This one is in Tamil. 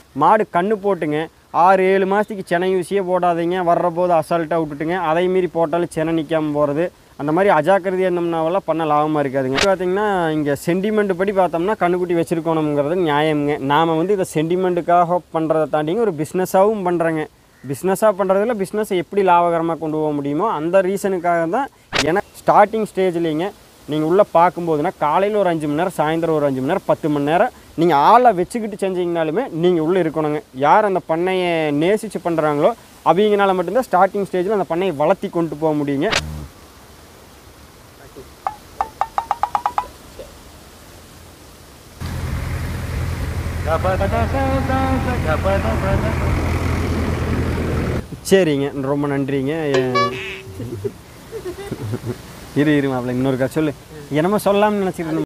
மாடு கண்ணு போட்டுங்க ஆறு ஏழு மாதத்துக்கு செனை ஊசியே போடாதீங்க வர்ற போது அசால்ட்டாக விட்டுட்டுங்க அதை மீறி போட்டாலும் செனை நிற்காம போகிறது அந்த மாதிரி அஜாக்கிரதையாக இருந்தோம்னாவெல்லாம் பண்ண லாபமாக இருக்காதுங்க பார்த்தீங்கன்னா இங்கே சென்டிமெண்ட் படி பார்த்தோம்னா கண்ணுக்குட்டி வச்சுருக்கணுங்கிறது நியாயம்ங்க நாம் வந்து இதை சென்டிமெண்ட்டுக்காக பண்ணுறதை தாண்டிங்க ஒரு பிஸ்னஸாகவும் பண்ணுறேங்க பிஸ்னஸாக பண்ணுறதுல பிஸ்னஸை எப்படி லாபகரமாக கொண்டு போக முடியுமோ அந்த ரீசனுக்காக தான் எனக்கு ஸ்டார்டிங் ஸ்டேஜ்லேங்க நீங்கள் உள்ளே பார்க்கும்போதுனா காலையில் ஒரு அஞ்சு மணி நேரம் சாயந்தரம் ஒரு அஞ்சு மணி நேரம் பத்து மணி நேரம் நீங்கள் ஆளை வச்சுக்கிட்டு செஞ்சீங்கனாலுமே நீங்கள் உள்ளே இருக்கணுங்க யார் அந்த பண்ணையை நேசித்து பண்ணுறாங்களோ அவங்கனால மட்டும்தான் ஸ்டார்டிங் ஸ்டேஜில் அந்த பண்ணையை வளர்த்தி கொண்டு போக முடியுங்க சரிங்க ரொம்ப நன்றிங்க எ- இரு இரு மாப்பிள்ள இன்னொரு கதை சொல்லு என்னமோ சொல்லலாம்னு நினச்சிட்டு